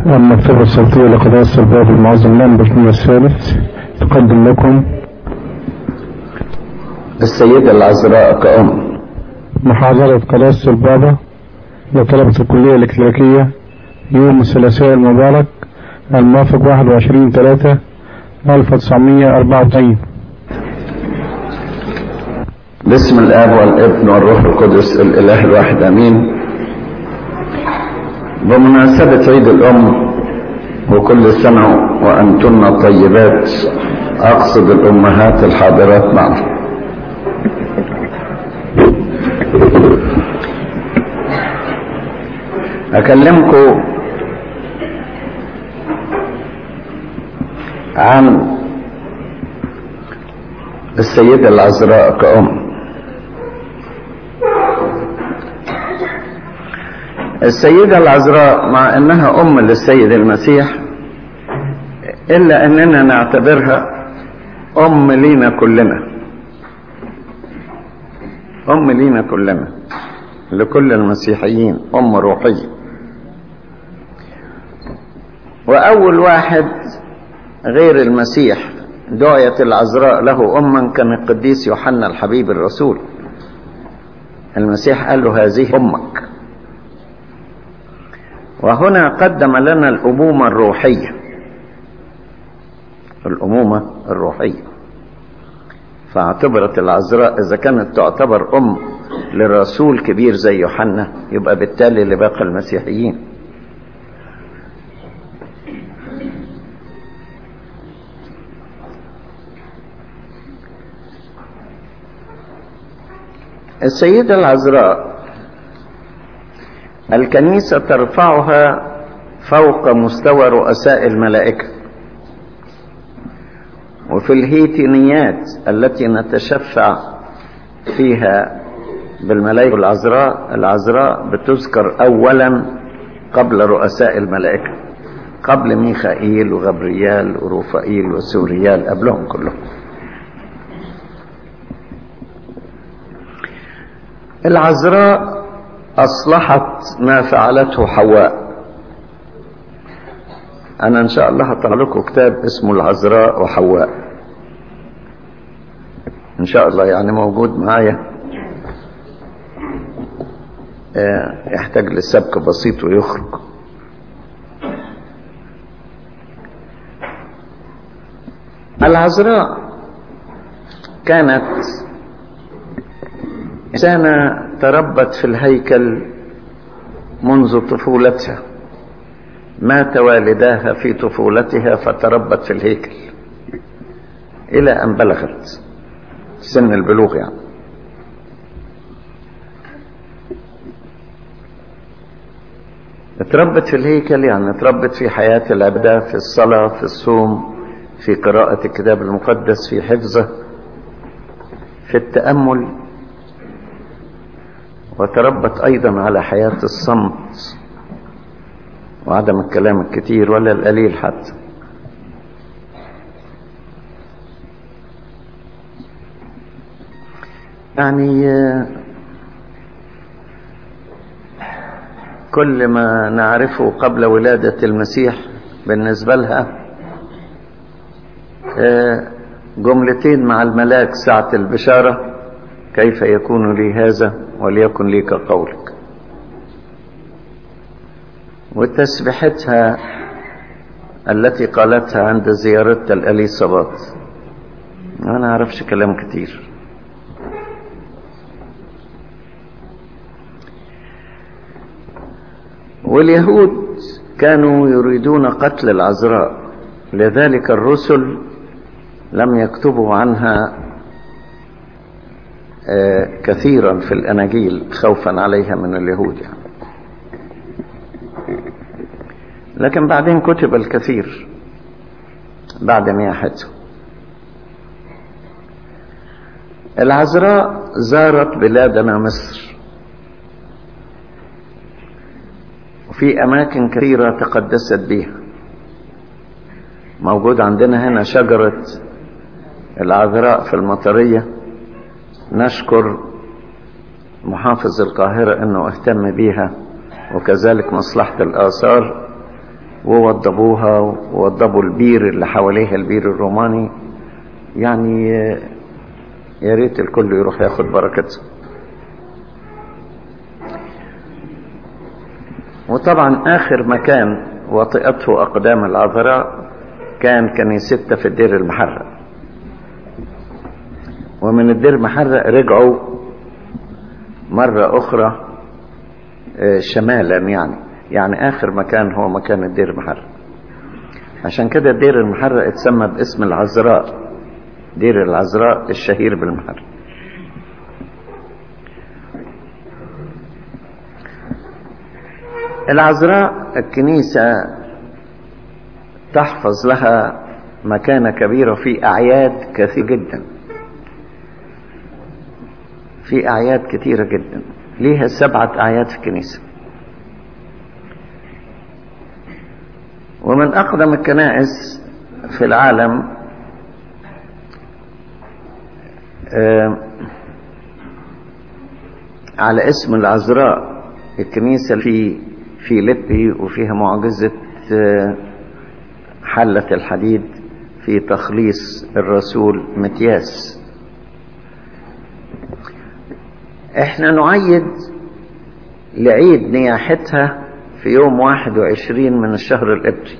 والمكتبة الصوتية لقداسة الباب المعظم لامبرت الثالث تقدم لكم السيدة العذراء كأم محاضرة قداسة البابا لطلبة الكلية الإكليريكية يوم الثلاثاء المبارك الموافق 21 3 1994 باسم الاب والابن والروح القدس الاله الواحد امين بمناسبة عيد الام وكل سنة وانتن طيبات اقصد الامهات الحاضرات معنا اكلمكم عن السيدة العذراء كأم السيدة العذراء مع انها ام للسيد المسيح الا اننا نعتبرها ام لينا كلنا ام لينا كلنا لكل المسيحيين ام روحية واول واحد غير المسيح دعيت العذراء له اما كان القديس يوحنا الحبيب الرسول المسيح قال له هذه امك وهنا قدم لنا الأمومة الروحية الأمومة الروحية فاعتبرت العذراء إذا كانت تعتبر أم لرسول كبير زي يوحنا يبقى بالتالي لباقي المسيحيين السيدة العذراء الكنيسة ترفعها فوق مستوى رؤساء الملائكة وفي الهيتينيات التي نتشفع فيها بالملائكة العذراء العذراء بتذكر أولا قبل رؤساء الملائكة قبل ميخائيل وغبريال ورفائيل وسوريال قبلهم كلهم العذراء أصلحت ما فعلته حواء أنا إن شاء الله هطلع لكم كتاب اسمه العذراء وحواء إن شاء الله يعني موجود معايا يحتاج لسبك بسيط ويخرج العذراء كانت إنسانة تربت في الهيكل منذ طفولتها مات والداها في طفولتها فتربت في الهيكل إلى أن بلغت سن البلوغ يعني اتربت في الهيكل يعني اتربت في حياة العبادة في الصلاة في الصوم في قراءة الكتاب المقدس في حفظه في التأمل وتربت أيضا على حياة الصمت وعدم الكلام الكثير ولا القليل حتى يعني كل ما نعرفه قبل ولادة المسيح بالنسبة لها جملتين مع الملاك ساعة البشارة كيف يكون لي هذا وليكن لي كقولك وتسبحتها التي قالتها عند زيارتها الأليصابات أنا أعرفش كلام كتير واليهود كانوا يريدون قتل العذراء لذلك الرسل لم يكتبوا عنها كثيرا في الأناجيل خوفا عليها من اليهود يعني. لكن بعدين كتب الكثير بعد مياحته العذراء زارت بلادنا مصر وفي أماكن كثيرة تقدست بها موجود عندنا هنا شجرة العذراء في المطرية نشكر محافظ القاهرة انه اهتم بيها وكذلك مصلحة الاثار ووضبوها ووضبوا البير اللي حواليها البير الروماني يعني يا ريت الكل يروح ياخد بركته وطبعا اخر مكان وطئته اقدام العذراء كان كنيستها في الدير المحرق ومن الدير المحرق رجعوا مرة أخرى شمالا يعني يعني آخر مكان هو مكان الدير المحرق عشان كده الدير المحرق اتسمى باسم العذراء دير العذراء الشهير بالمحرق العذراء الكنيسة تحفظ لها مكانة كبيرة في أعياد كثير جدا في أعياد كثيرة جدا ليها سبعة أعياد في الكنيسة ومن أقدم الكنائس في العالم على اسم العذراء الكنيسة في فيليبي وفيها معجزة حلة الحديد في تخليص الرسول متياس احنا نعيد لعيد نياحتها في يوم واحد وعشرين من الشهر الإبري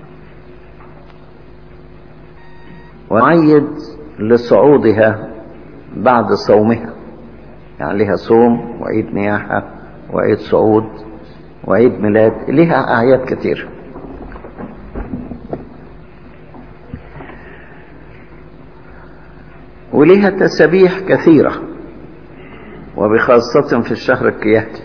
ونعيد لصعودها بعد صومها يعني لها صوم وعيد نياحة وعيد صعود وعيد ميلاد لها أعياد كتير ولها تسابيح كثيرة وبخاصة في الشهر الكيهتي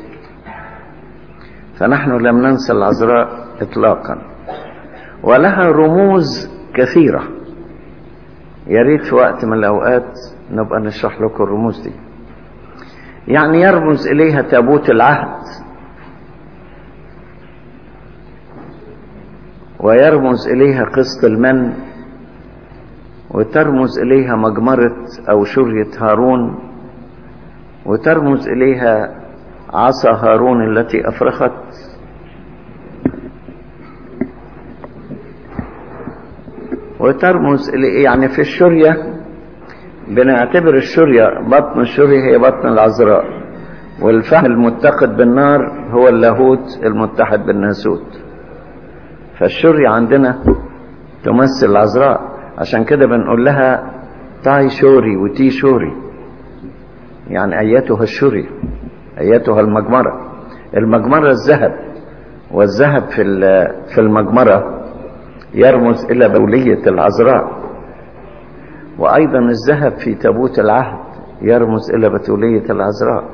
فنحن لم ننسى العذراء إطلاقا ولها رموز كثيرة يا ريت في وقت من الأوقات نبقى نشرح لكم الرموز دي يعني يرمز إليها تابوت العهد ويرمز إليها قسط المن وترمز إليها مجمرة أو شرية هارون وترمز إليها عصا هارون التي أفرخت وترمز يعني في الشرية بنعتبر الشرية بطن الشرية هي بطن العذراء والفهم المتقد بالنار هو اللاهوت المتحد بالناسوت فالشرية عندنا تمثل العذراء عشان كده بنقول لها تاي شوري وتي شوري يعني ايتها الشري ايتها المجمرة المجمرة الذهب والذهب في في المجمرة يرمز الى بولية العذراء وايضا الذهب في تابوت العهد يرمز الى بتولية العذراء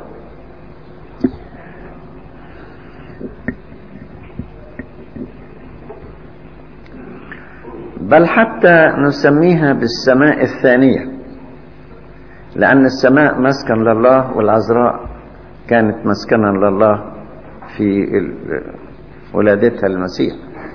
بل حتى نسميها بالسماء الثانية لأن السماء مسكن لله والعذراء كانت مسكنا لله في ولادتها المسيح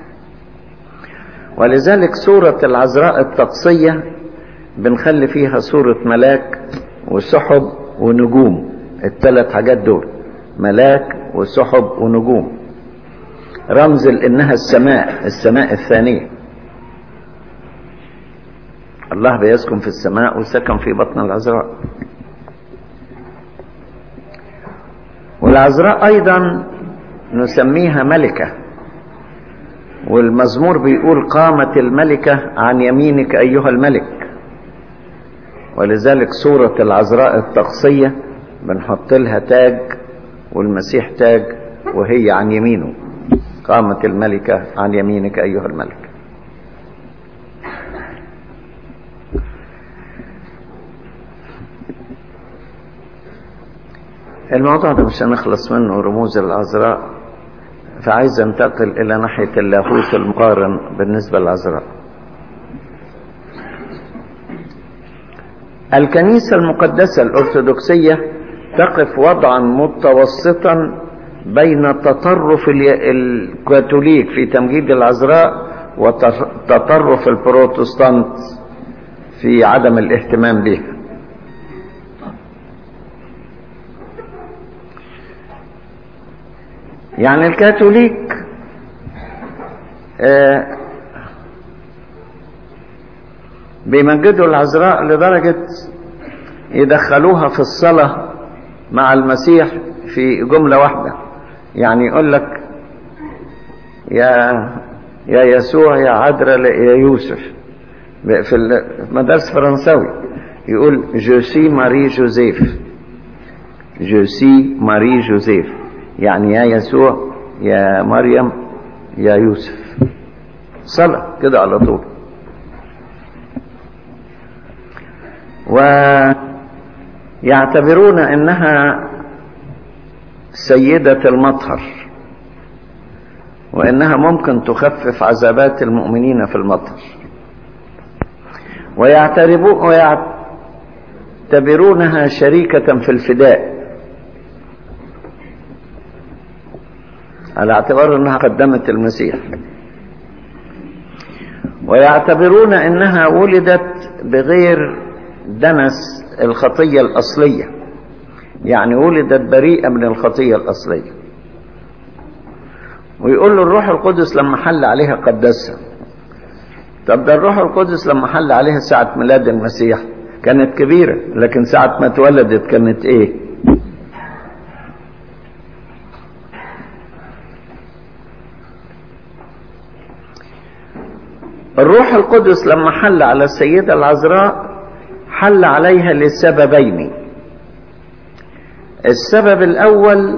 ولذلك سورة العذراء التقصية بنخلي فيها صورة ملاك وسحب ونجوم الثلاث حاجات دول ملاك وسحب ونجوم رمز لانها السماء السماء الثانيه الله بيسكن في السماء وسكن في بطن العذراء والعذراء ايضا نسميها ملكه والمزمور بيقول قامت الملكه عن يمينك ايها الملك ولذلك صوره العذراء التقصيه بنحط لها تاج والمسيح تاج وهي عن يمينه قامت الملكه عن يمينك ايها الملك الموضوع ده مش هنخلص منه رموز العذراء فعايز انتقل الى ناحية اللاهوت المقارن بالنسبة للعذراء الكنيسة المقدسة الأرثوذكسية تقف وضعا متوسطا بين تطرف الكاثوليك في تمجيد العذراء وتطرف البروتستانت في عدم الاهتمام بها يعني الكاثوليك آه بيمجدوا العذراء لدرجة يدخلوها في الصلاة مع المسيح في جملة واحدة يعني يقول لك يا يا يسوع يا عذراء يا يوسف في المدارس فرنساوي يقول جو سي ماري جوزيف جو سي ماري جوزيف يعني يا يسوع يا مريم يا يوسف صلاة كده على طول ويعتبرون انها سيدة المطهر وانها ممكن تخفف عذابات المؤمنين في المطهر ويعتبرونها شريكة في الفداء على اعتبار انها قدمت المسيح ويعتبرون انها ولدت بغير دنس الخطية الأصلية يعني ولدت بريئة من الخطية الأصلية ويقول له الروح القدس لما حل عليها قدسها طب ده الروح القدس لما حل عليها ساعة ميلاد المسيح كانت كبيرة لكن ساعة ما اتولدت كانت ايه الروح القدس لما حل على السيدة العذراء حل عليها لسببين السبب الاول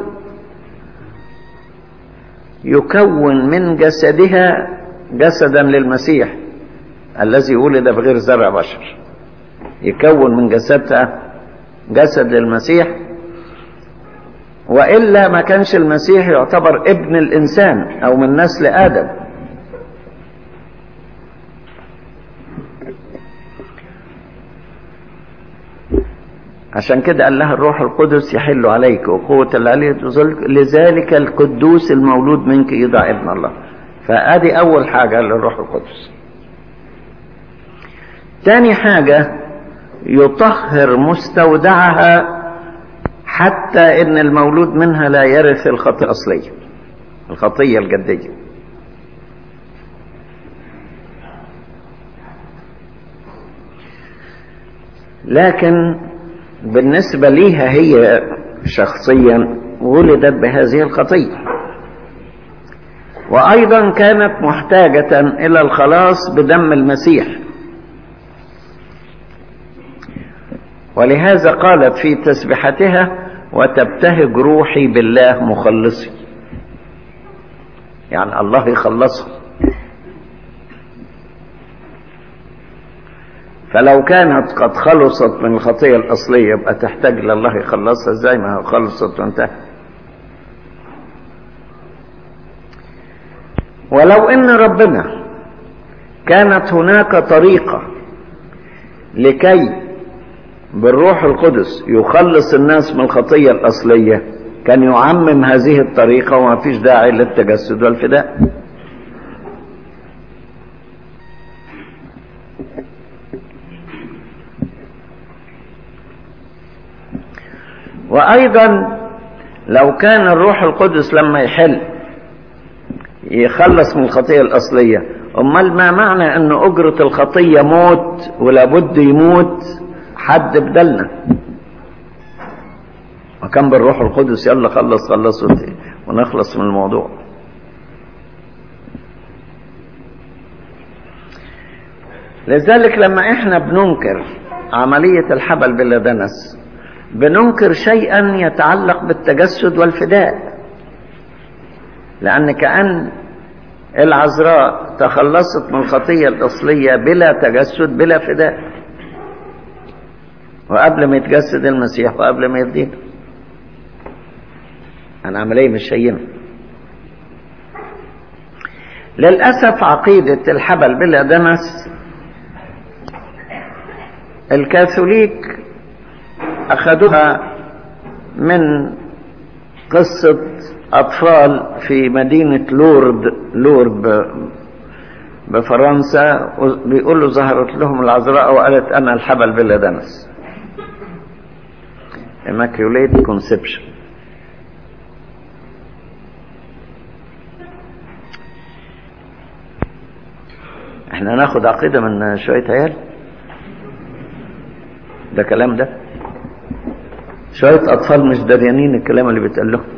يكون من جسدها جسدا للمسيح الذي ولد بغير زرع بشر يكون من جسدها جسد للمسيح والا ما كانش المسيح يعتبر ابن الانسان او من نسل ادم عشان كده قال لها الروح القدس يحل عليك وقوة العلي لذلك القدوس المولود منك يدعى ابن الله فادي اول حاجة للروح القدس تاني حاجة يطهر مستودعها حتى ان المولود منها لا يرث الخطية الاصلية الخطية الجدية لكن بالنسبة ليها هي شخصيا ولدت بهذه الخطية وأيضا كانت محتاجة إلى الخلاص بدم المسيح ولهذا قالت في تسبحتها وتبتهج روحي بالله مخلصي يعني الله يخلصها فلو كانت قد خلصت من الخطية الأصلية يبقى تحتاج لله يخلصها ازاي ما خلصت وانتهت ولو ان ربنا كانت هناك طريقة لكي بالروح القدس يخلص الناس من الخطية الأصلية كان يعمم هذه الطريقة وما فيش داعي للتجسد والفداء وايضا لو كان الروح القدس لما يحل يخلص من الخطيه الاصليه امال ما معنى ان اجره الخطيه موت ولابد يموت حد بدلنا وكان بالروح القدس يلا خلص خلص ونخلص من الموضوع لذلك لما احنا بننكر عمليه الحبل بلا دنس بننكر شيئا يتعلق بالتجسد والفداء لأن كأن العذراء تخلصت من الخطية الأصلية بلا تجسد بلا فداء وقبل ما يتجسد المسيح وقبل ما يفدينا أنا عملية مش هينة للأسف عقيدة الحبل بلا دنس الكاثوليك أخذوها من قصة أطفال في مدينة لورد لورد بفرنسا بيقولوا ظهرت لهم العذراء وقالت أنا الحبل بلا دنس Immaculate Conception احنا ناخد عقيدة من شوية عيال ده كلام ده شوية أطفال مش دريانين الكلام اللي بيتقال لهم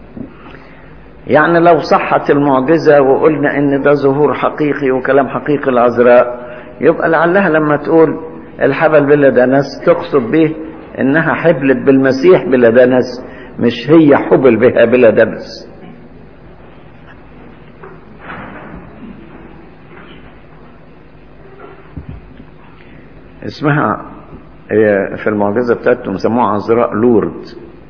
يعني لو صحت المعجزة وقلنا إن ده ظهور حقيقي وكلام حقيقي العذراء يبقى لعلها لما تقول الحبل بلا دنس تقصد به إنها حبلت بالمسيح بلا دنس مش هي حبل بها بلا دنس اسمها في المعجزة بتاعتهم سموها عذراء لورد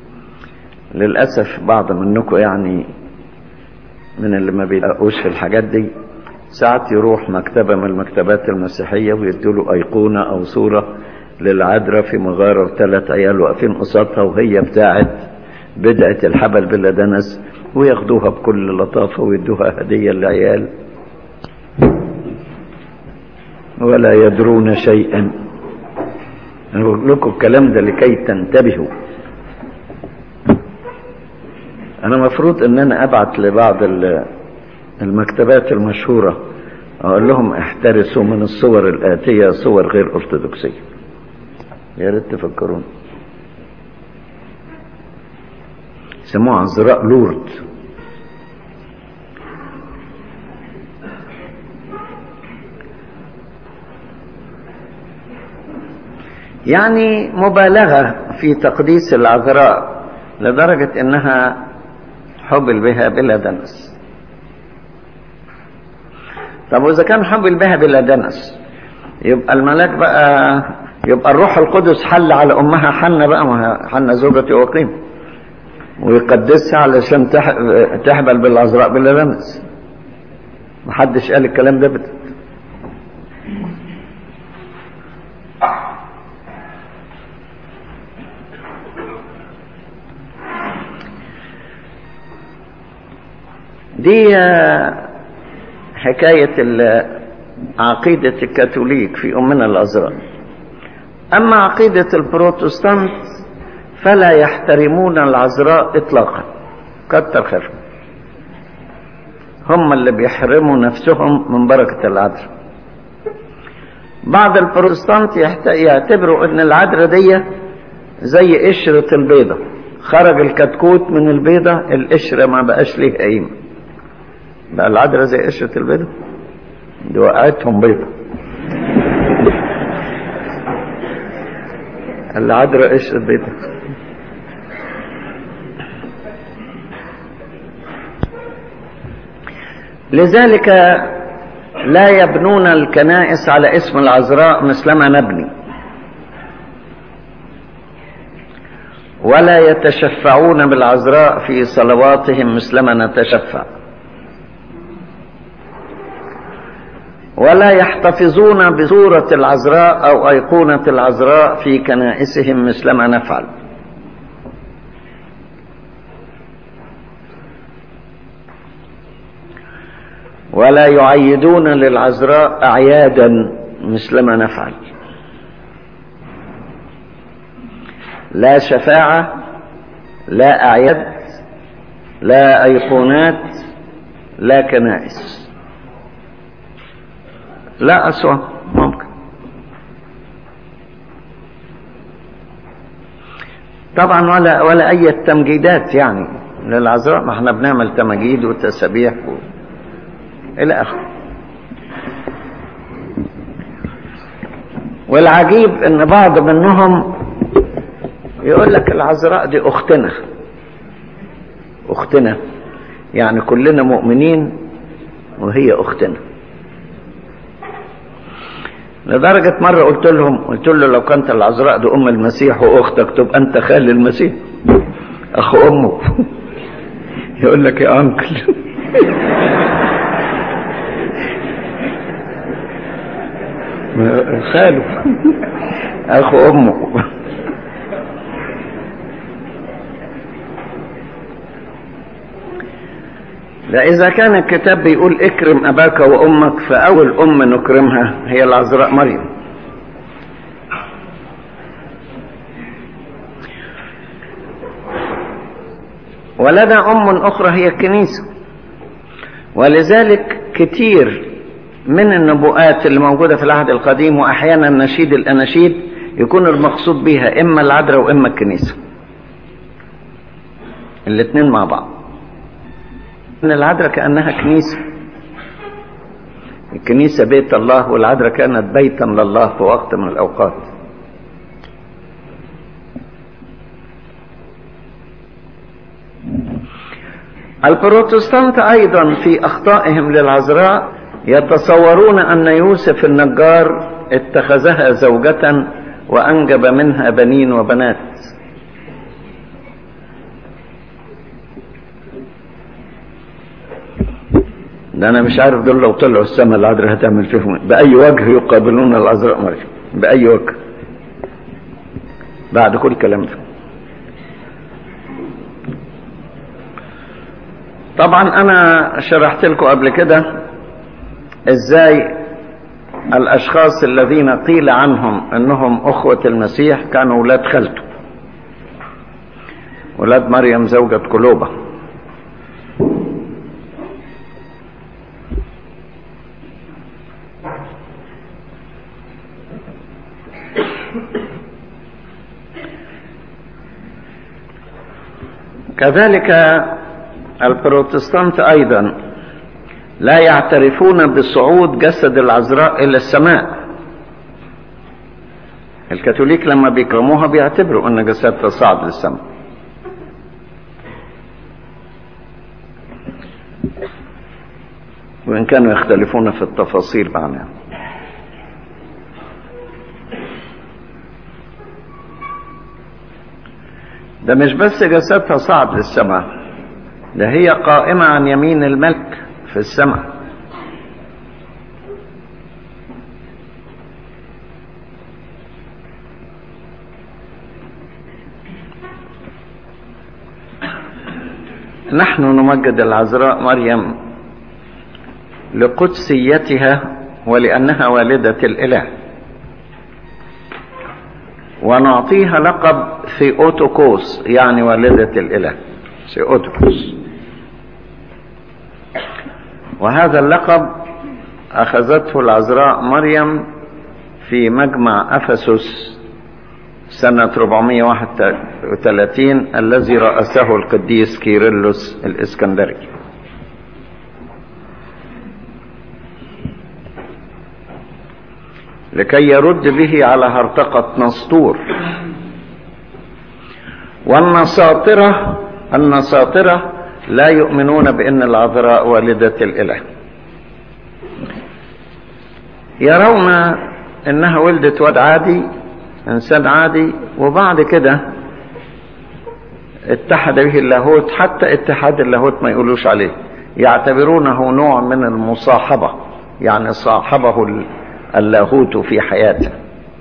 للأسف بعض منكم يعني من اللي ما بيلاقوش في الحاجات دي ساعات يروح مكتبة من المكتبات المسيحية ويدوا له أيقونة أو صورة للعذراء في مغارة وثلاث عيال واقفين قصادها وهي بتاعت بدعة الحبل بلا دنس وياخدوها بكل لطافة ويدوها هدية للعيال ولا يدرون شيئا أنا بقول لكم الكلام ده لكي تنتبهوا أنا مفروض إن أنا أبعت لبعض المكتبات المشهورة أقول لهم احترسوا من الصور الآتية صور غير أرثوذكسية يا ريت تفكرون سموها عذراء لورد يعني مبالغة في تقديس العذراء لدرجة انها حبل بها بلا دنس طب واذا كان حبل بها بلا دنس يبقى الملاك بقى يبقى الروح القدس حل على امها حنة بقى حنة زوجة وقيم ويقدسها علشان تحبل بالعذراء بلا دنس محدش قال الكلام ده بت... دي حكاية عقيدة الكاثوليك في أمنا الأزرق أما عقيدة البروتستانت فلا يحترمون العذراء إطلاقا كتر خير هم اللي بيحرموا نفسهم من بركة العذراء بعض البروتستانت يعتبروا ان العذراء دي زي قشرة البيضة خرج الكتكوت من البيضة القشرة ما بقاش ليه قيمة بقى العذراء زي قشرة البيضة دي وقعتهم بيضة العذراء قشرة بيضة لذلك لا يبنون الكنائس على اسم العذراء مثلما نبني ولا يتشفعون بالعذراء في صلواتهم مثلما نتشفع ولا يحتفظون بصورة العذراء أو أيقونة العذراء في كنائسهم مثلما نفعل ولا يعيدون للعذراء أعيادا مثلما نفعل لا شفاعة لا أعياد لا أيقونات لا كنائس لا أسوأ ممكن طبعا ولا ولا أي تمجيدات يعني للعذراء ما احنا بنعمل تماجيد وتسابيح و... إلى آخره والعجيب ان بعض منهم يقول لك العذراء دي اختنا اختنا يعني كلنا مؤمنين وهي اختنا لدرجة مرة قلت لهم قلت له لو كانت العذراء دي ام المسيح واختك تبقى انت خال المسيح اخو امه يقول لك يا انكل خاله اخو امه لا إذا كان الكتاب بيقول اكرم أباك وأمك فأول أم نكرمها هي العذراء مريم ولنا أم أخرى هي الكنيسة ولذلك كتير من النبوءات اللي موجودة في العهد القديم وأحيانا نشيد الأناشيد يكون المقصود بها إما العذراء وإما الكنيسة الاثنين مع بعض ان العذراء كانها كنيسه الكنيسه بيت الله والعذراء كانت بيتا لله في وقت من الاوقات البروتستانت ايضا في اخطائهم للعذراء يتصورون ان يوسف النجار اتخذها زوجه وانجب منها بنين وبنات ده انا مش عارف دول لو طلعوا السماء العذراء هتعمل فيهم باي وجه يقابلون العذراء مريم باي وجه بعد كل الكلام ده طبعا انا شرحت لكم قبل كده ازاي الاشخاص الذين قيل عنهم انهم اخوة المسيح كانوا ولاد خالته ولاد مريم زوجة قلوبه كذلك البروتستانت ايضا لا يعترفون بصعود جسد العذراء الى السماء الكاثوليك لما بيكرموها بيعتبروا ان جسدها صعد للسماء وان كانوا يختلفون في التفاصيل معناها ده مش بس جسدها صعد للسماء ده هي قائمة عن يمين الملك في السماء نحن نمجد العذراء مريم لقدسيتها ولأنها والدة الإله ونعطيها لقب ثيوتوكوس يعني والدة الإله ثيوتوكوس وهذا اللقب أخذته العذراء مريم في مجمع أفسس سنة 431 الذي رأسه القديس كيرلس الإسكندري لكي يرد به على هرطقة نسطور والنساطرة النساطرة لا يؤمنون بأن العذراء والدة الإله يرون أنها ولدت واد عادي إنسان عادي وبعد كده اتحد به اللاهوت حتى اتحاد اللاهوت ما يقولوش عليه يعتبرونه نوع من المصاحبة يعني صاحبه اللاهوت في حياته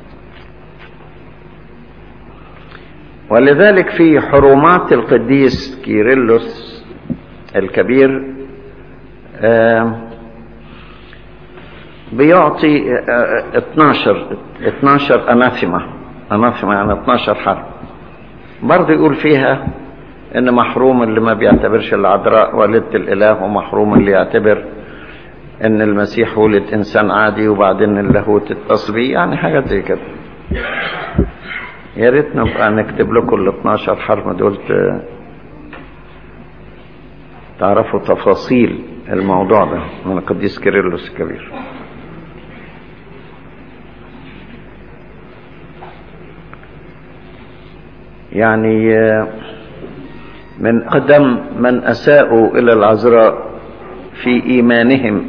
ولذلك في حرمات القديس كيرلس الكبير آه بيعطي آه 12 12 اناثيما اناثيما يعني 12 حرب برضه يقول فيها ان محروم اللي ما بيعتبرش العذراء والدة الاله ومحروم اللي يعتبر ان المسيح ولد انسان عادي وبعدين اللاهوت اتصل بيه يعني حاجات زي كده يا ريت نبقى نكتب لكم ال 12 حرف دول تعرفوا تفاصيل الموضوع ده من القديس كيرلس الكبير يعني من قدم من أساءوا إلى العذراء في إيمانهم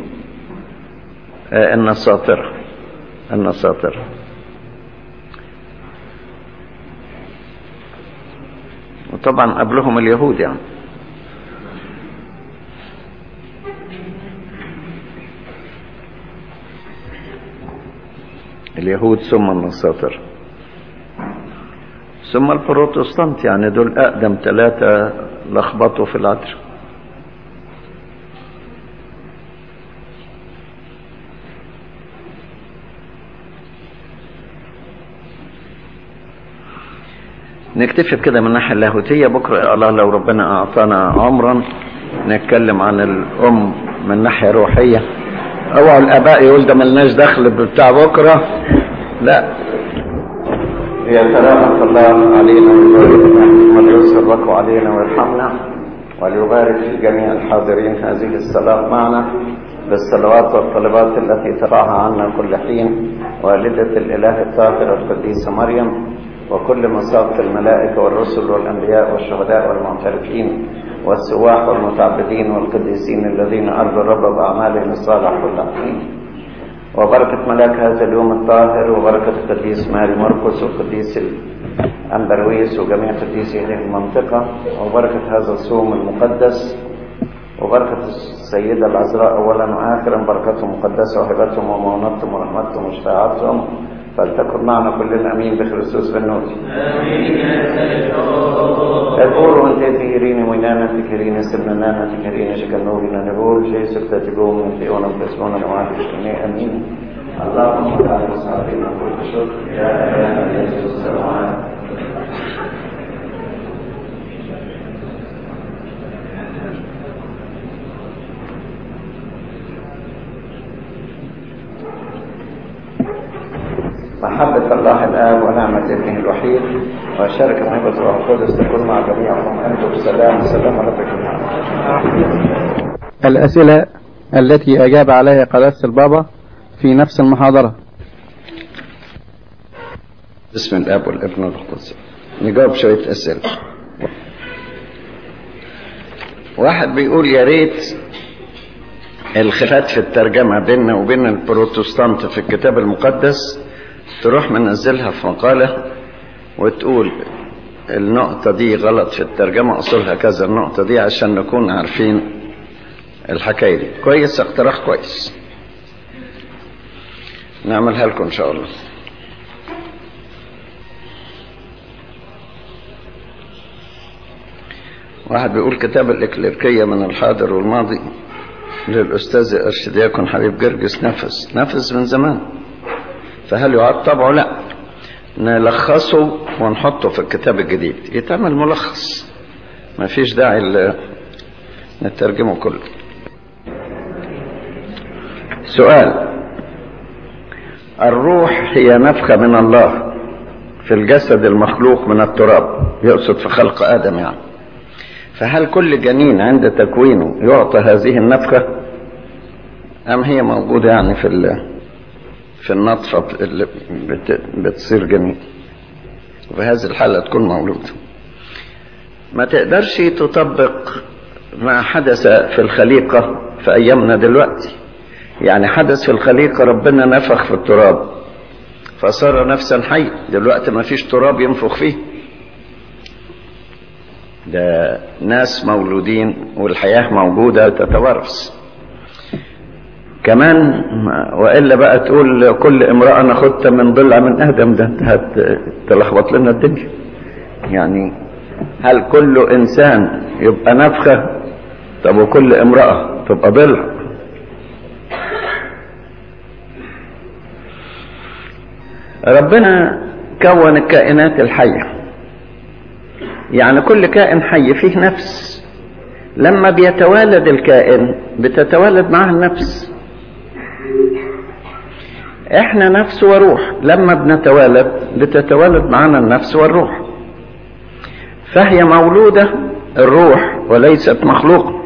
النساطرة النساطرة وطبعا قبلهم اليهود يعني اليهود ثم النساطرة ثم البروتستانت يعني دول أقدم ثلاثة لخبطوا في العدل نكتفي بكده من الناحية اللاهوتية بكرة الله لو ربنا أعطانا عمرا نتكلم عن الأم من ناحية روحية اوعوا الاباء يقول ده ملناش دخل بتاع بكره لا يا سلامة الله علينا وليسر علينا ويرحمنا وليبارك في جميع الحاضرين هذه الصلاة معنا بالصلوات والطلبات التي ترعاها عنا كل حين والدة الإله الطاهرة القديسة مريم وكل مصاف الملائكة والرسل والأنبياء والشهداء والمعترفين والسواح والمتعبدين والقديسين الذين أرضوا الرب بأعمالهم الصالح كل حين وبركة ملاك هذا اليوم الطاهر وبركة القديس ماري مرقس والقديس الأنبرويس وجميع قديسي هذه المنطقة وبركة هذا الصوم المقدس وبركة السيدة العذراء أولا وآخرا بركتهم مقدسة وهبتهم ومعونتهم ورحمتهم وشفاعتهم فلتكن معنا كلنا امين بخريستوس بالنور تقول انت تكرين وينانا تكرين سبنانا تكرين شكنوبنا نقول جيسك تتقوم من في ونم تسمونا نوعد امين اللهم تعالى صاحبنا كل شكر يا اله يسوع السماوات محبة الله الآب ونعمة ابنه الوحيد وشركة محبة الروح القدس تكون مع جميعكم أنتم بالسلام سلام عليكم الأسئلة التي أجاب عليها قداسة البابا في نفس المحاضرة بسم الاب والابن والروح القدس نجاوب شويه اسئله واحد بيقول يا ريت الخلافات في الترجمه بيننا وبين البروتستانت في الكتاب المقدس تروح منزلها في مقاله وتقول النقطة دي غلط في الترجمة أصلها كذا النقطة دي عشان نكون عارفين الحكاية دي كويس اقتراح كويس نعملها لكم إن شاء الله واحد بيقول كتاب الإكليركية من الحاضر والماضي للأستاذ أرشدياكون حبيب جرجس نفس نفس من زمان فهل يعاد طبعه لا نلخصه ونحطه في الكتاب الجديد يتعمل ملخص ما فيش داعي نترجمه كله سؤال الروح هي نفخة من الله في الجسد المخلوق من التراب يقصد في خلق آدم يعني فهل كل جنين عند تكوينه يعطى هذه النفخة أم هي موجودة يعني في في النطفة اللي بتصير جنين وفي هذه الحالة تكون مولودة ما تقدرش تطبق ما حدث في الخليقة في أيامنا دلوقتي يعني حدث في الخليقة ربنا نفخ في التراب فصار نفسا حي دلوقتي ما فيش تراب ينفخ فيه ده ناس مولودين والحياة موجودة تتورث كمان والا بقى تقول كل امراه ناخدها من ضلع من ادم ده هتلخبط لنا الدنيا يعني هل كل انسان يبقى نفخه طب وكل امراه تبقى ضلع ربنا كون الكائنات الحيه يعني كل كائن حي فيه نفس لما بيتوالد الكائن بتتوالد معه النفس احنا نفس وروح لما بنتوالد بتتوالد معنا النفس والروح فهي مولودة الروح وليست مخلوقة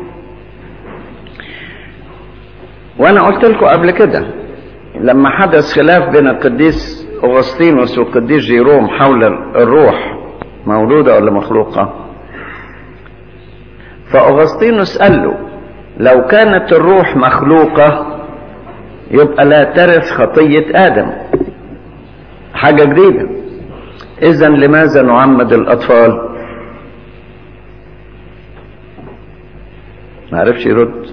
وانا قلت لكم قبل كده لما حدث خلاف بين القديس اغسطينوس والقديس جيروم حول الروح مولودة ولا مخلوقة فاغسطينوس قال له لو كانت الروح مخلوقة يبقى لا ترث خطية آدم حاجة جديدة إذا لماذا نعمد الأطفال ما عرفش يرد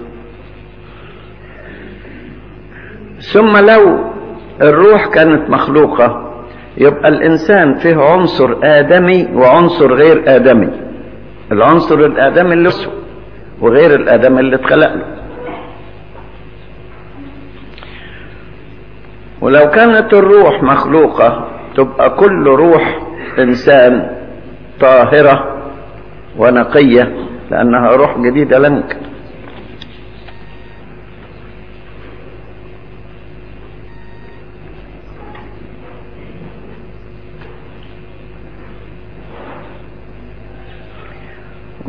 ثم لو الروح كانت مخلوقة يبقى الإنسان فيه عنصر آدمي وعنصر غير آدمي العنصر الآدمي اللي اسمه وغير الآدمي اللي اتخلق له ولو كانت الروح مخلوقة تبقى كل روح إنسان طاهرة ونقية لأنها روح جديدة لا يمكن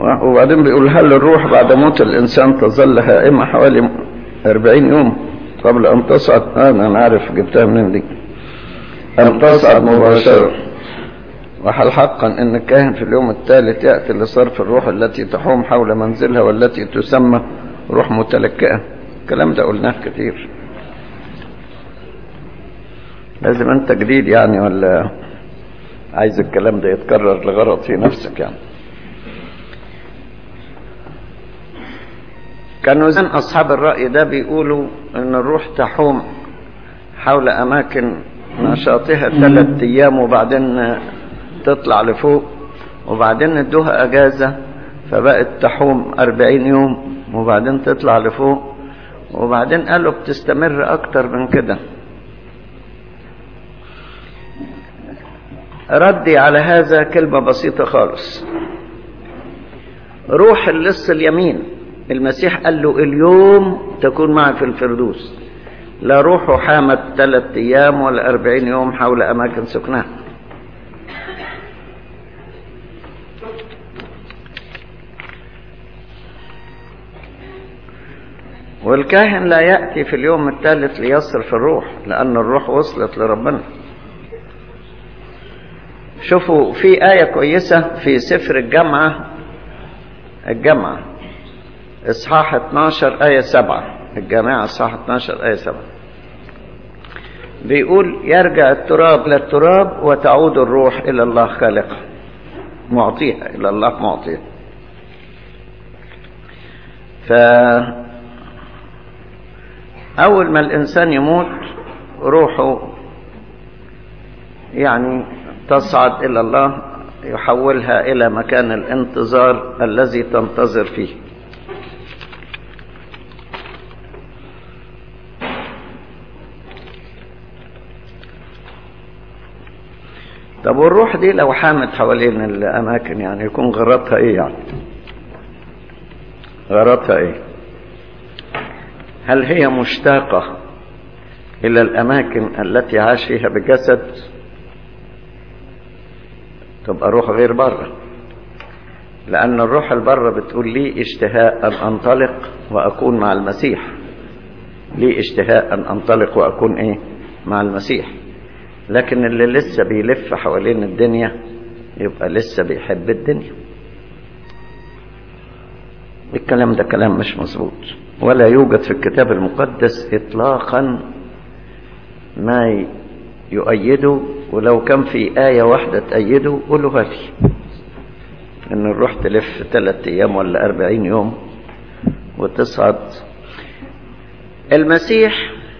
وبعدين بيقول هل الروح بعد موت الإنسان تظل هائمة حوالي أربعين يوم قبل أن تصعد آه أنا عارف جبتها منين دي أن تصعد مباشرة وهل حقا أن الكاهن في اليوم الثالث يأتي لصرف الروح التي تحوم حول منزلها والتي تسمى روح متلكئة الكلام ده قلناه كتير لازم أنت جديد يعني ولا عايز الكلام ده يتكرر لغرض في نفسك يعني كانوا زين أصحاب الرأي ده بيقولوا إن الروح تحوم حول أماكن نشاطها ثلاث أيام وبعدين تطلع لفوق وبعدين ادوها أجازة فبقت تحوم أربعين يوم وبعدين تطلع لفوق وبعدين قالوا بتستمر أكتر من كده ردي على هذا كلمة بسيطة خالص روح اللص اليمين المسيح قال له اليوم تكون معي في الفردوس لا روحه حامت ثلاث أيام ولا أربعين يوم حول أماكن سكنها والكاهن لا يأتي في اليوم الثالث ليصرف الروح لأن الروح وصلت لربنا شوفوا في آية كويسة في سفر الجامعة الجامعة إصحاح 12 آية 7 الجامعة إصحاح 12 آية 7 بيقول يرجع التراب إلى التراب وتعود الروح إلى الله خالقها معطيها إلى الله معطيها ف أول ما الإنسان يموت روحه يعني تصعد إلى الله يحولها إلى مكان الانتظار الذي تنتظر فيه طب والروح دي لو حامت حوالين الأماكن يعني يكون غرضها إيه يعني غرضها إيه هل هي مشتاقة إلى الأماكن التي عاش فيها بجسد تبقى روح غير بره لأن الروح البره بتقول لي اشتهاء أن أنطلق وأكون مع المسيح لي اشتهاء أن أنطلق وأكون إيه مع المسيح لكن اللي لسه بيلف حوالين الدنيا يبقى لسه بيحب الدنيا الكلام ده كلام مش مظبوط ولا يوجد في الكتاب المقدس إطلاقا ما يؤيده ولو كان في آية واحدة تأيده قولوها لي إن الروح تلف ثلاثة أيام ولا أربعين يوم وتصعد المسيح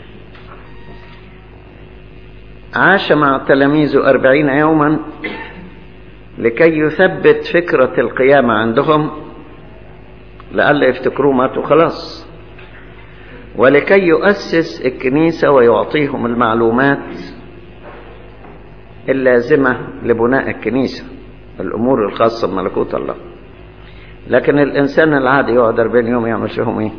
عاش مع تلاميذه أربعين يوما لكي يثبت فكرة القيامة عندهم لئلا يفتكروه ماتوا خلاص ولكي يؤسس الكنيسة ويعطيهم المعلومات اللازمة لبناء الكنيسة الأمور الخاصة بملكوت الله لكن الإنسان العادي يقعد 40 يوم يعمل فيهم إيه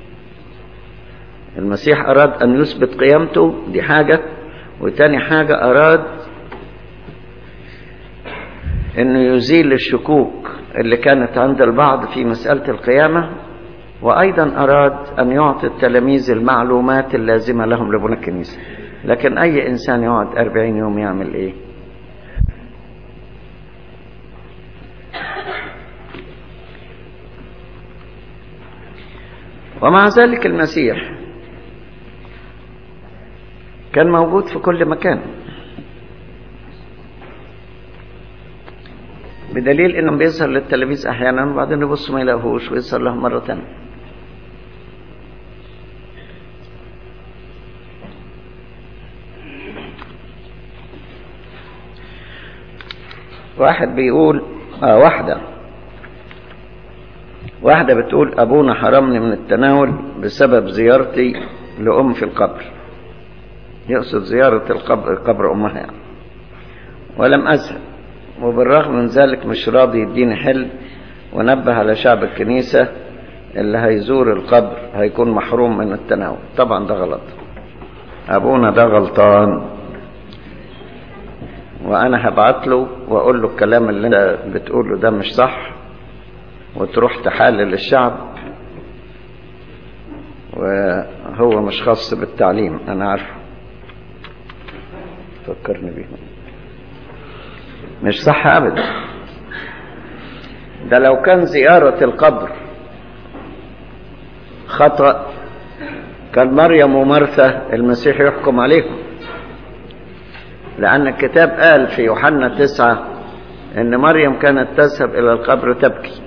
المسيح أراد أن يثبت قيامته دي حاجة وتاني حاجة أراد أنه يزيل الشكوك اللي كانت عند البعض في مسألة القيامة وأيضا أراد أن يعطي التلاميذ المعلومات اللازمة لهم لبناء الكنيسة لكن أي إنسان يقعد أربعين يوم يعمل إيه ومع ذلك المسيح كان موجود في كل مكان بدليل انه بيظهر للتلاميذ احيانا وبعدين يبصوا ما يلاقوهوش ويظهر لهم مره ثانيه واحد بيقول آه واحدة واحدة بتقول أبونا حرمني من التناول بسبب زيارتي لأم في القبر يقصد زيارة القبر قبر أمها يعني. ولم أذهب وبالرغم من ذلك مش راضي يديني حل ونبه على شعب الكنيسة اللي هيزور القبر هيكون محروم من التناول طبعا ده غلط أبونا ده غلطان وأنا هبعت له وأقول له الكلام اللي أنت بتقوله ده مش صح وتروح تحالل الشعب وهو مش خاص بالتعليم انا عارفه فكرني بيه مش صح ابدا ده لو كان زيارة القبر خطأ كان مريم ومرثى المسيح يحكم عليهم لأن الكتاب قال في يوحنا تسعة إن مريم كانت تذهب إلى القبر تبكي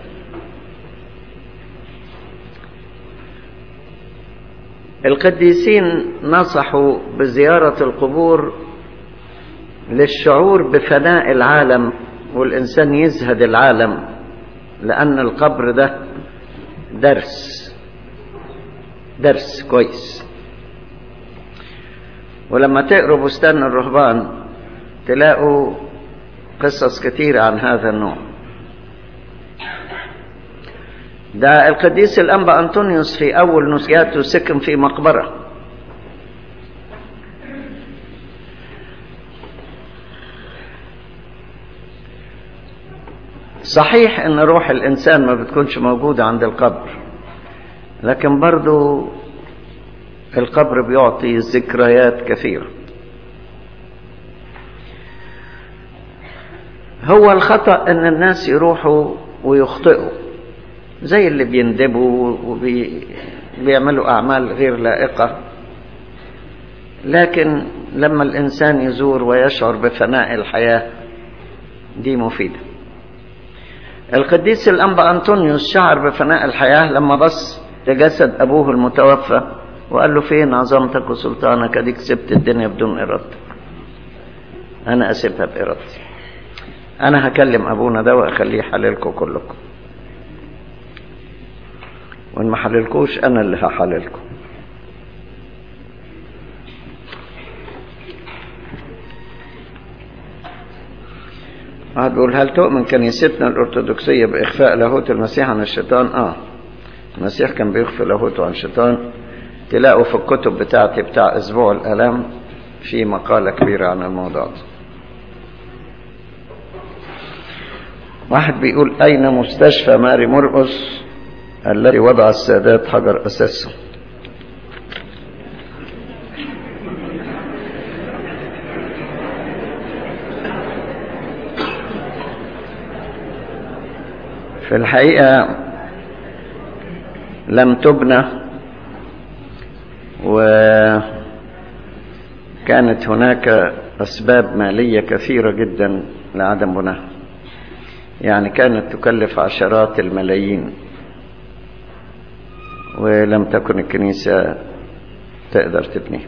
القديسين نصحوا بزيارة القبور للشعور بفناء العالم والإنسان يزهد العالم لأن القبر ده درس درس كويس ولما تقروا بستان الرهبان تلاقوا قصص كتيرة عن هذا النوع ده القديس الأنبا أنطونيوس في أول نسياته سكن في مقبرة صحيح ان روح الانسان ما بتكونش موجودة عند القبر لكن برضو القبر بيعطي ذكريات كثيرة هو الخطأ ان الناس يروحوا ويخطئوا زي اللي بيندبوا وبيعملوا اعمال غير لائقة لكن لما الانسان يزور ويشعر بفناء الحياة دي مفيده القديس الأنبا أنطونيوس شعر بفناء الحياة لما بص لجسد أبوه المتوفى وقال له فين عظمتك وسلطانك أديك سبت الدنيا بدون إرادتك أنا أسيبها بإرادتي أنا هكلم أبونا ده وأخليه يحللكم كلكم وإن ما حللكوش أنا اللي هحللكم واحد بيقول هل تؤمن كنيستنا الأرثوذكسية بإخفاء لاهوت المسيح عن الشيطان؟ آه المسيح كان بيخفي لاهوته عن الشيطان تلاقوا في الكتب بتاعتي بتاع أسبوع الآلام في مقالة كبيرة عن الموضوع ده واحد بيقول أين مستشفى ماري مرقس الذي وضع السادات حجر أساسه في الحقيقة لم تبنى وكانت هناك أسباب مالية كثيرة جدا لعدم بناها يعني كانت تكلف عشرات الملايين ولم تكن الكنيسة تقدر تبنيها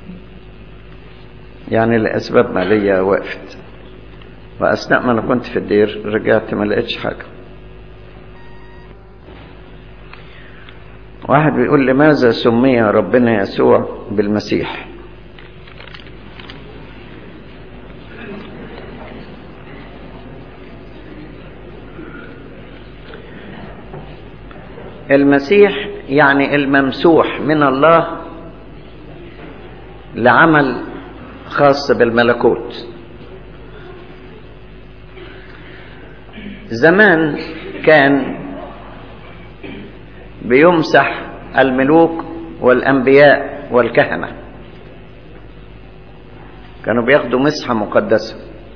يعني لأسباب مالية وقفت وأثناء ما أنا كنت في الدير رجعت ما لقيتش حاجة واحد بيقول لماذا سمي ربنا يسوع بالمسيح المسيح يعني الممسوح من الله لعمل خاص بالملكوت زمان كان بيمسح الملوك والأنبياء والكهنة كانوا بياخدوا مسحة مقدسة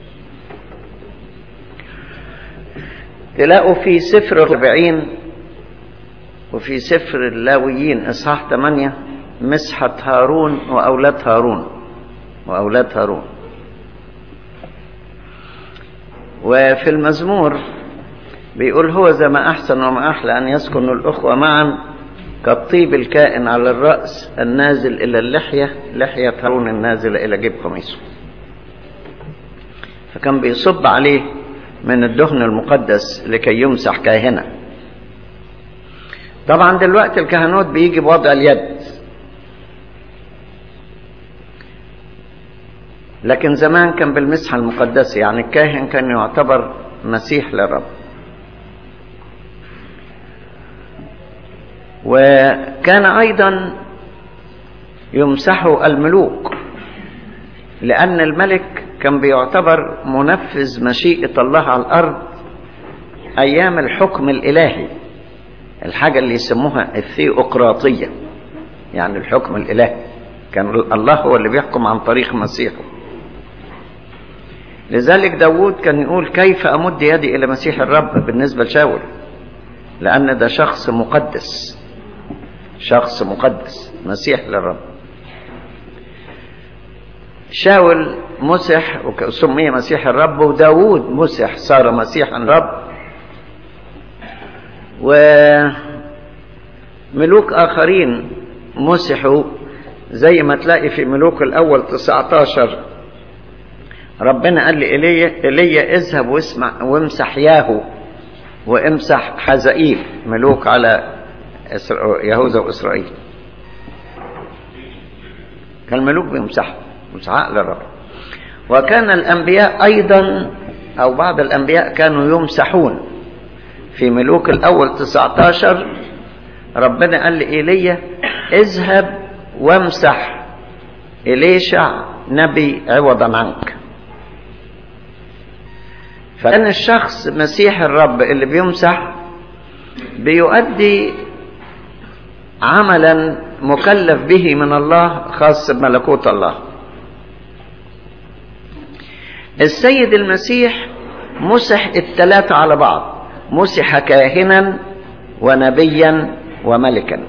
تلاقوا في سفر الربعين وفي سفر اللاويين إصحاح 8 مسحة هارون وأولاد هارون وأولاد هارون وفي المزمور بيقول هو زي ما أحسن وما أحلى أن يسكن الأخوة معا كالطيب الكائن على الرأس النازل إلى اللحية لحية هارون النازلة إلى جيب قميصه فكان بيصب عليه من الدهن المقدس لكي يمسح كاهنة طبعا دلوقتي الكهنوت بيجي بوضع اليد لكن زمان كان بالمسحة المقدسة يعني الكاهن كان يعتبر مسيح للرب وكان أيضا يمسح الملوك لأن الملك كان بيعتبر منفذ مشيئة الله على الأرض أيام الحكم الإلهي الحاجة اللي يسموها الثيوقراطية يعني الحكم الإلهي كان الله هو اللي بيحكم عن طريق مسيحه لذلك داود كان يقول كيف أمد يدي إلى مسيح الرب بالنسبة لشاول لأن ده شخص مقدس شخص مقدس مسيح للرب شاول مسح وسمي مسيح الرب وداود مسح صار مسيحا رب وملوك آخرين مسحوا زي ما تلاقي في ملوك الأول 19 ربنا قال لي إيليا إيليا اذهب واسمع وامسح ياهو وامسح حزائيل ملوك على يهوذا وإسرائيل كان الملوك بيمسحوا مسحاء للرب وكان الأنبياء أيضا أو بعض الأنبياء كانوا يمسحون في ملوك الأول 19 ربنا قال لإيليا اذهب وامسح إليشع نبي عوضا عنك فكان الشخص مسيح الرب اللي بيمسح بيؤدي عملا مكلف به من الله خاص بملكوت الله السيد المسيح مسح الثلاثة على بعض مسح كاهنا ونبيا وملكا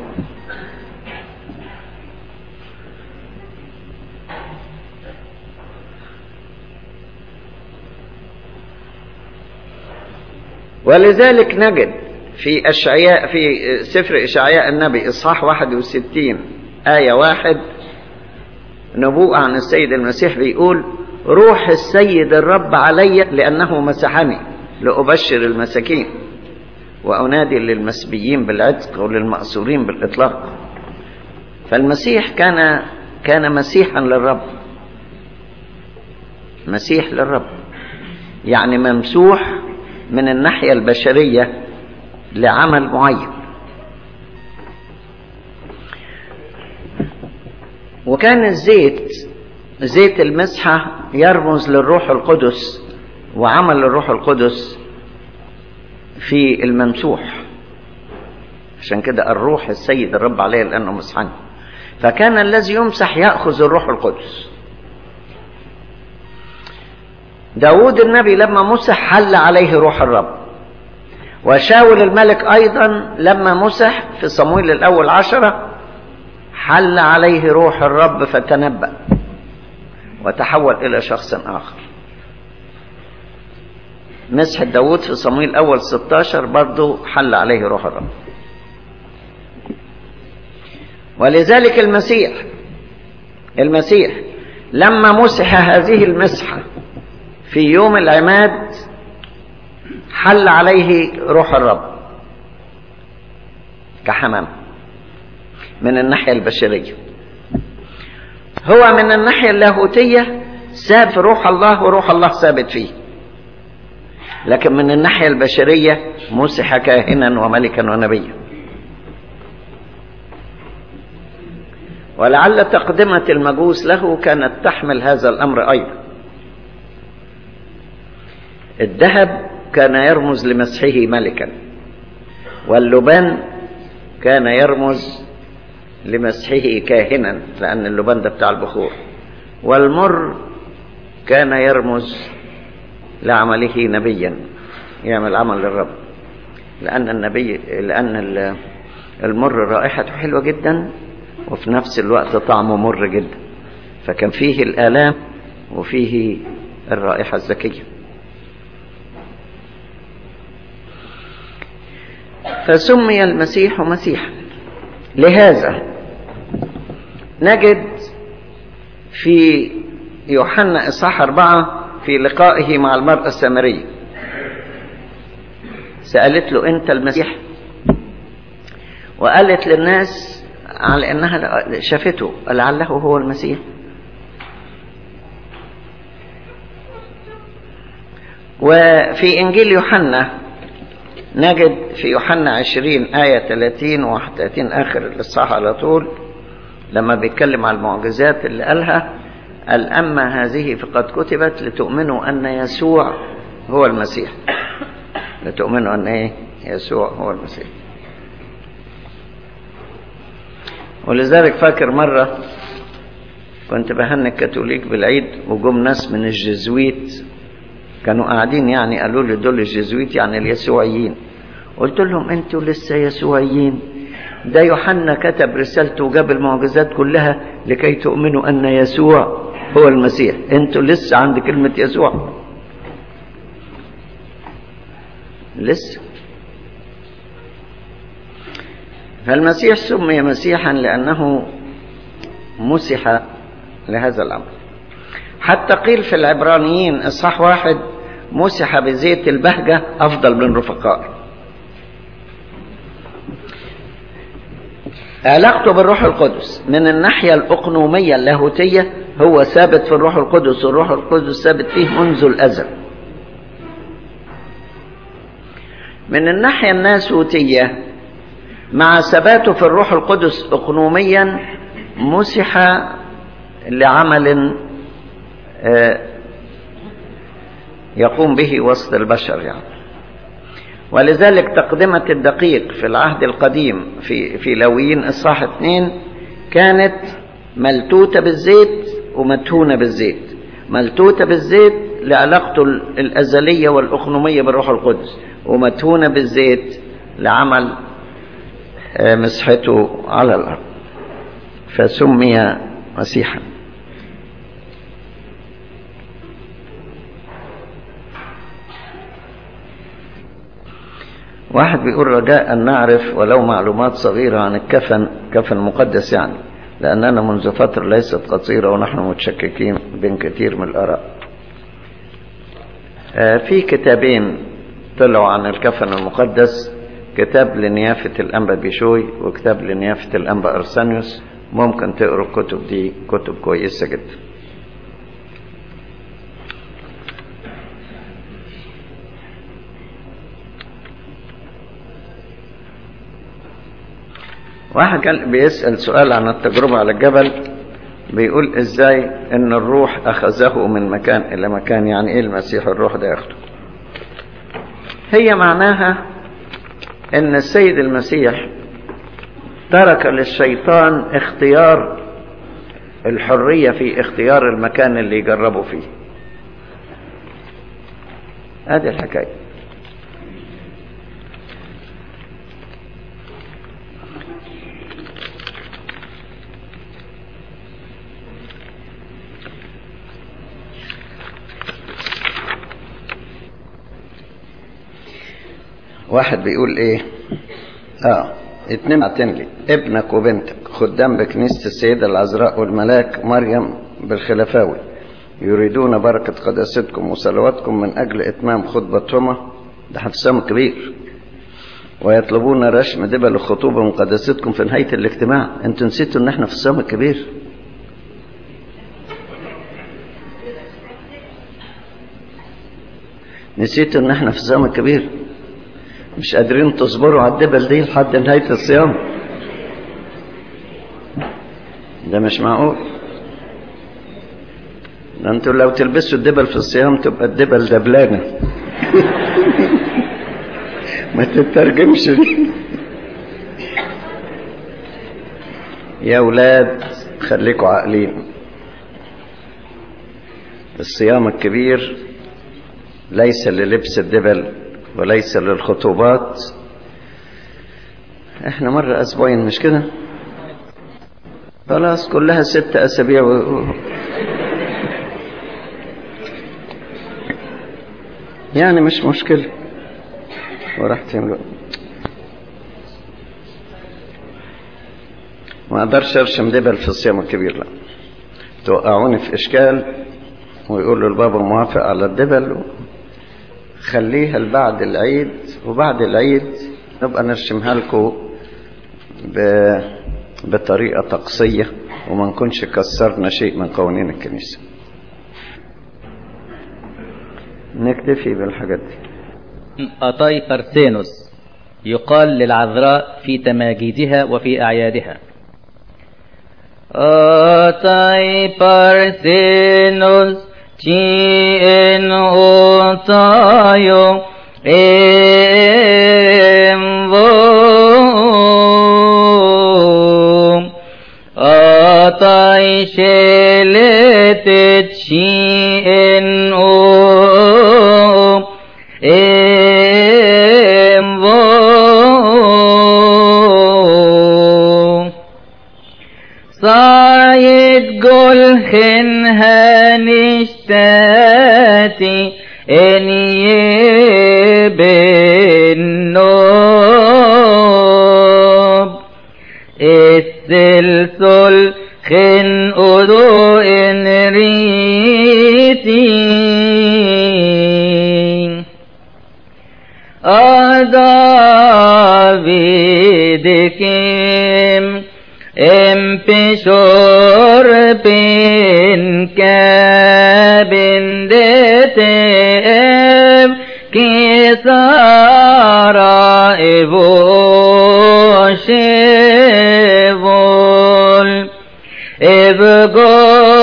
ولذلك نجد في أشعياء في سفر إشعياء النبي إصحاح 61 آية واحد نبوءة عن السيد المسيح بيقول روح السيد الرب علي لأنه مسحني لأبشر المساكين وأنادي للمسبيين بالعتق وللمأسورين بالإطلاق فالمسيح كان كان مسيحا للرب مسيح للرب يعني ممسوح من الناحية البشرية لعمل معين وكان الزيت زيت المسحة يرمز للروح القدس وعمل الروح القدس في الممسوح عشان كده الروح السيد الرب عليه لأنه مسحني فكان الذي يمسح يأخذ الروح القدس داود النبي لما مسح حل عليه روح الرب وشاول الملك أيضا لما مسح في صمويل الأول عشرة حل عليه روح الرب فتنبأ وتحول إلى شخص آخر مسح داود في صمويل الأول 16 برضو حل عليه روح الرب ولذلك المسيح المسيح لما مسح هذه المسحة في يوم العماد حل عليه روح الرب كحمام من الناحية البشرية هو من الناحية اللاهوتية ساب في روح الله وروح الله ثابت فيه لكن من الناحية البشرية مسح كاهنا وملكا ونبيا ولعل تقدمة المجوس له كانت تحمل هذا الأمر أيضا الذهب كان يرمز لمسحه ملكا واللبان كان يرمز لمسحه كاهنا لأن اللبان ده بتاع البخور والمر كان يرمز لعمله نبيا يعمل عمل للرب لأن النبي لأن المر رائحته حلوة جدا وفي نفس الوقت طعمه مر جدا فكان فيه الآلام وفيه الرائحة الزكية فسمي المسيح مسيحا لهذا نجد في يوحنا إصحاح أربعة في لقائه مع المرأة السامرية سألت له أنت المسيح وقالت للناس على أنها شافته لعله هو المسيح وفي إنجيل يوحنا نجد في يوحنا 20 آية 30 و 31 آخر الإصحاح على طول لما بيتكلم على المعجزات اللي قالها قال أما هذه فقد كتبت لتؤمنوا أن يسوع هو المسيح لتؤمنوا أن إيه يسوع هو المسيح ولذلك فاكر مرة كنت بهني الكاثوليك بالعيد وجم ناس من الجزويت كانوا قاعدين يعني قالوا لي دول الجزويت يعني اليسوعيين قلت لهم انتوا لسه يسوعيين ده يوحنا كتب رسالته وجاب المعجزات كلها لكي تؤمنوا ان يسوع هو المسيح انتوا لسه عند كلمة يسوع لسه فالمسيح سمي مسيحا لأنه مسح لهذا الأمر حتى قيل في العبرانيين إصحاح واحد مسح بزيت البهجة أفضل من رفقائه علاقته بالروح القدس من الناحية الأقنومية اللاهوتية هو ثابت في الروح القدس والروح القدس ثابت فيه منذ الأزل من الناحية الناسوتية مع ثباته في الروح القدس أقنوميا مسح لعمل يقوم به وسط البشر يعني ولذلك تقدمة الدقيق في العهد القديم في في لويين إصحاح اثنين كانت ملتوتة بالزيت ومدهونة بالزيت ملتوتة بالزيت لعلاقته الأزلية والأخنومية بالروح القدس ومدهونة بالزيت لعمل مسحته على الأرض فسمي مسيحا واحد بيقول رجاء أن نعرف ولو معلومات صغيرة عن الكفن كفن مقدس يعني لأننا منذ فترة ليست قصيرة ونحن متشككين بين كثير من الآراء في كتابين طلعوا عن الكفن المقدس كتاب لنيافة الأنبا بيشوي وكتاب لنيافة الأنبا أرسانيوس ممكن تقروا الكتب دي كتب كويسة جدا واحد كان بيسأل سؤال عن التجربة على الجبل بيقول ازاي ان الروح اخذه من مكان الى مكان يعني ايه المسيح الروح ده ياخده هي معناها ان السيد المسيح ترك للشيطان اختيار الحرية في اختيار المكان اللي يجربه فيه هذه الحكاية واحد بيقول ايه اه اتنين بعتين لي ابنك وبنتك خدام بكنيسة السيدة العذراء والملاك مريم بالخلفاوي يريدون بركة قداستكم وصلواتكم من أجل إتمام خطبتهما ده حفسام كبير ويطلبون رشم دبل الخطوبة من قداستكم في نهاية الاجتماع انتوا نسيتوا ان احنا في الصيام الكبير نسيتوا ان احنا في الصيام الكبير مش قادرين تصبروا على الدبل دي لحد نهاية الصيام ده مش معقول ده انتوا لو تلبسوا الدبل في الصيام تبقى الدبل دبلانة ما تترجمش دي يا ولاد خليكوا عاقلين الصيام الكبير ليس للبس الدبل وليس للخطوبات احنا مرة اسبوعين مش كده خلاص كلها ست اسابيع و... يعني مش مشكلة ورحت يملؤ ما اقدرش ارشم دبل في الصيام الكبير لا توقعوني في اشكال ويقولوا البابا موافق على الدبل و... خليها لبعد العيد وبعد العيد نبقى نرسمها لكم ب... بطريقة طقسية وما نكونش كسرنا شيء من قوانين الكنيسة نكتفي بالحاجات دي أطاي أرسينوس يقال للعذراء في تماجيدها وفي أعيادها أطاي بارسينوس Chi en otayo Em Atay şeletet şi'en o Em Sayed golhen haniştati en يبنوب السلسل خن أدو إن ريتي أدابيدكم ام پشور پین کبن دیتے ام کی سارا ایبو شیبول ایب گو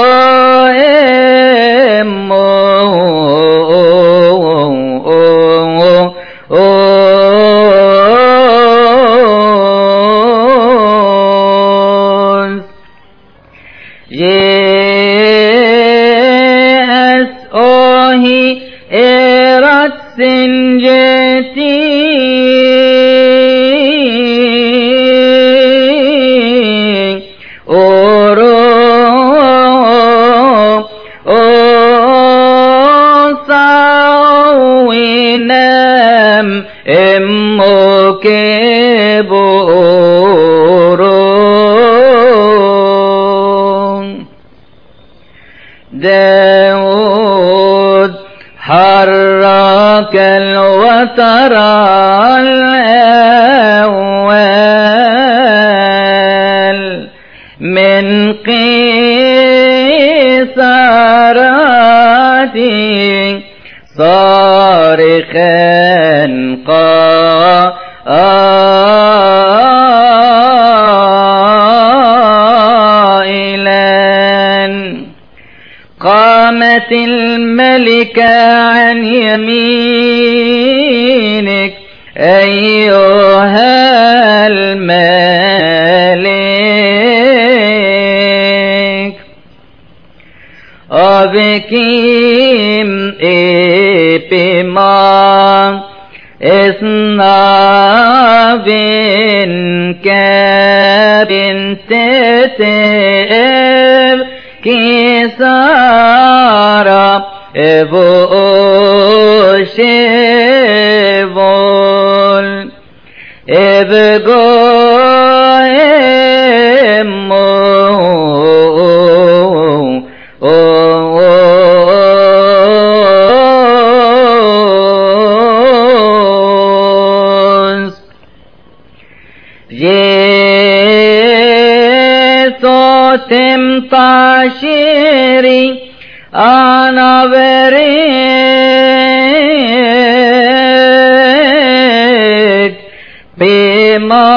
Yes, oh, he erat sinjeti. Oro, oh, sawinam emokeboro. داود حرك الوتر الأول من قيصراته صارخا قائلا قامت الملكة عن يمينك أيها الملك أبكيم إبما إثنابن كابن تتئب كسارة إبو شبول إبقو إمو يسوتم طاشيري أنا بريد بما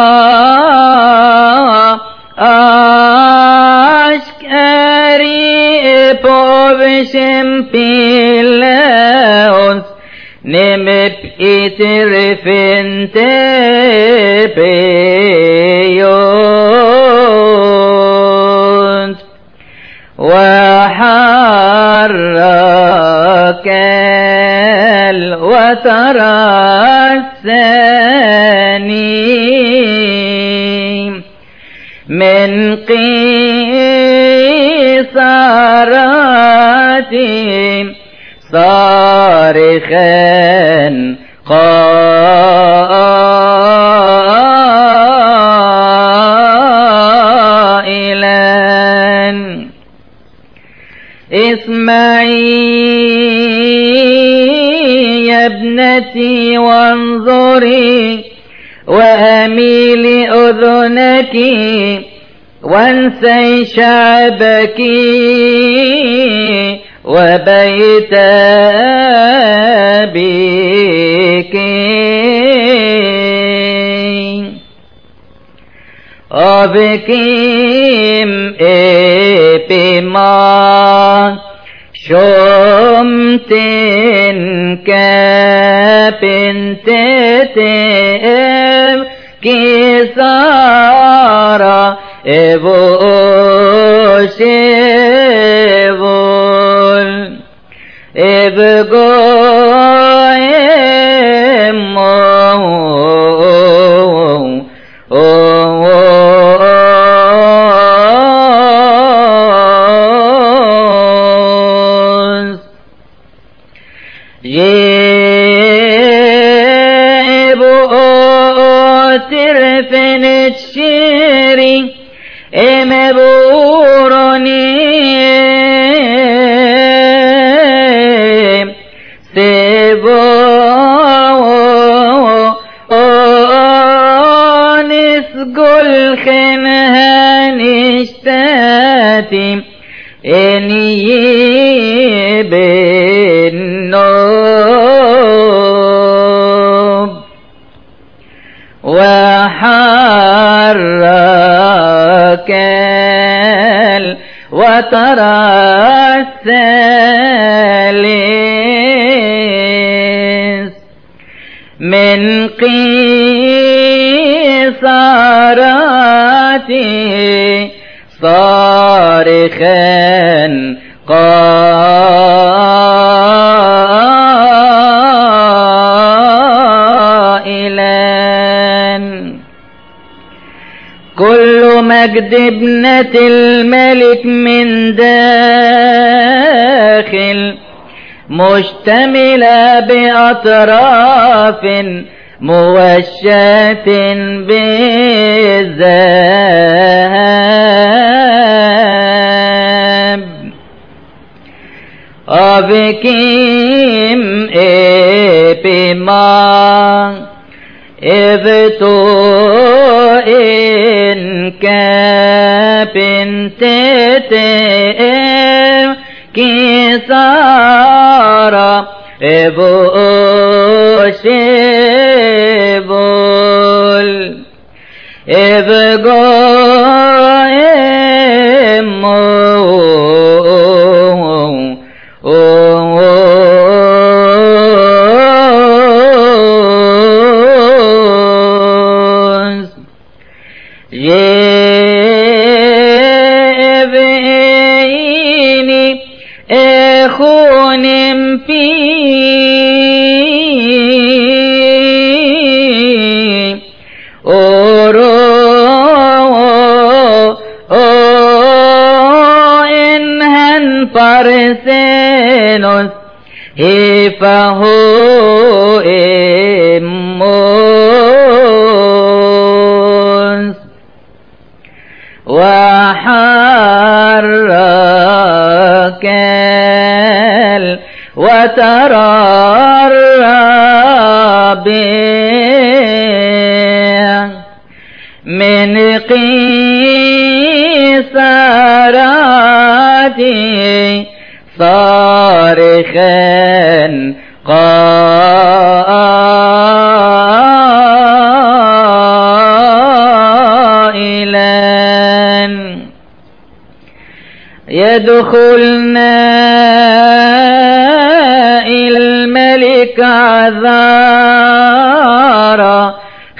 أشكري بوبشم بيلاونس نمب إترفنت بيوت وحرك الوتر الثاني من قيصراتي صارخا قائلا اسمعي يا ابنتي وانظري واميلي اذنك وانسي شعبك وبيت أبيك أبكيم إبما شمتن كان كابنتتم كسارة ابو شبول ابقو ترفن تشيري امبوروني سيبو نسقل خنها نشتاتي اني بالنوب وحرك وترى الثالث من قيصاراته صارخا قائلا كل مجد ابنة الملك من داخل مشتملة بأطراف موشاة بالذهب أبكيم إبما إبتو إن كابن تتئم كسارة إبو شبول إبقو إمو يبيني اخون في اورو انهن فرسينوس فهو اموس وحرك وترى من قيساراتي صارخا قائلا يدخلنا إلى الملك عذارا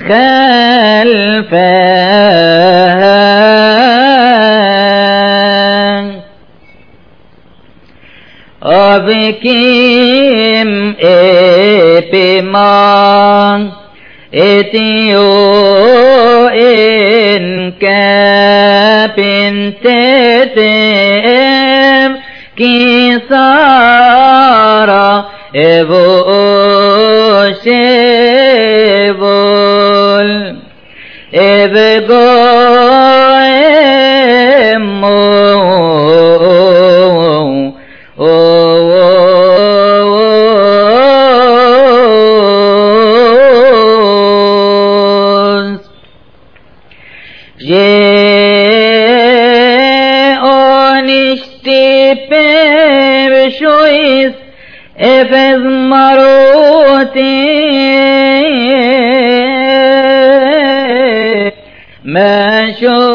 خلفا أبكيم إبمان إتيو إن كابن تتم كسارة إبو شبول إبقو إمو شويس افز مروتي ما شو